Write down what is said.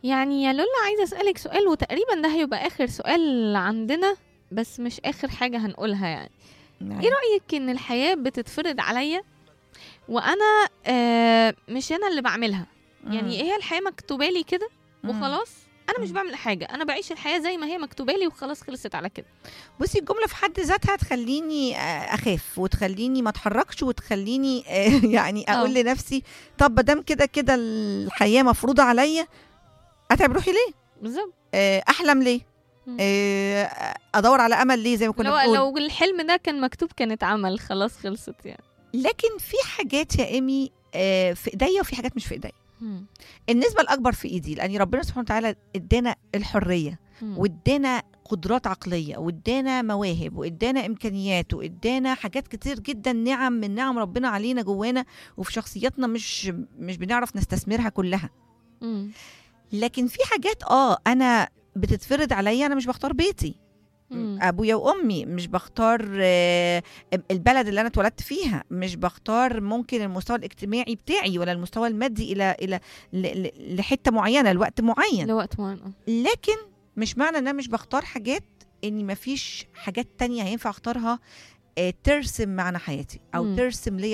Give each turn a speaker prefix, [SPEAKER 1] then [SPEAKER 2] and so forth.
[SPEAKER 1] يعني يا لولا عايزة أسألك سؤال وتقريبا ده هيبقى آخر سؤال عندنا بس مش آخر حاجة هنقولها يعني ايه رأيك ان الحياة بتتفرض عليا وانا آه مش انا اللي بعملها يعني هي الحياة مكتوبة لي كده وخلاص انا مش
[SPEAKER 2] مم.
[SPEAKER 1] بعمل حاجة انا بعيش الحياة زي ما هي مكتوبة لي وخلاص خلصت على كده
[SPEAKER 2] بصي الجمله في حد ذاتها تخليني آه، اخاف وتخليني ما اتحركش وتخليني آه، يعني اقول
[SPEAKER 1] آه.
[SPEAKER 2] لنفسي طب ما دام كده كده الحياه مفروضه عليا اتعب روحي ليه
[SPEAKER 1] بالظبط
[SPEAKER 2] آه، احلم ليه
[SPEAKER 1] مم.
[SPEAKER 2] آه، ادور على امل ليه زي ما كنا
[SPEAKER 1] لو
[SPEAKER 2] بنقول
[SPEAKER 1] لو الحلم ده كان مكتوب كان اتعمل خلاص خلصت يعني
[SPEAKER 2] لكن في حاجات يا ايمي آه، في ايديا وفي حاجات مش في ايديا
[SPEAKER 1] مم.
[SPEAKER 2] النسبه الاكبر في ايدي لان ربنا سبحانه وتعالى ادانا الحريه
[SPEAKER 1] مم.
[SPEAKER 2] وادانا قدرات عقليه وادانا مواهب وادانا امكانيات وادانا حاجات كتير جدا نعم من نعم ربنا علينا جوانا وفي شخصياتنا مش مش بنعرف نستثمرها كلها
[SPEAKER 1] مم.
[SPEAKER 2] لكن في حاجات اه انا بتتفرض عليا انا مش بختار بيتي
[SPEAKER 1] مم.
[SPEAKER 2] ابويا وامي مش بختار آه، البلد اللي انا اتولدت فيها مش بختار ممكن المستوى الاجتماعي بتاعي ولا المستوى المادي الى الى ل- ل- لحته معينه لوقت معين
[SPEAKER 1] لوقت معين آه.
[SPEAKER 2] لكن مش معنى ان انا مش بختار حاجات اني مفيش حاجات تانية هينفع اختارها آه، ترسم معنى حياتي او
[SPEAKER 1] مم.
[SPEAKER 2] ترسم لي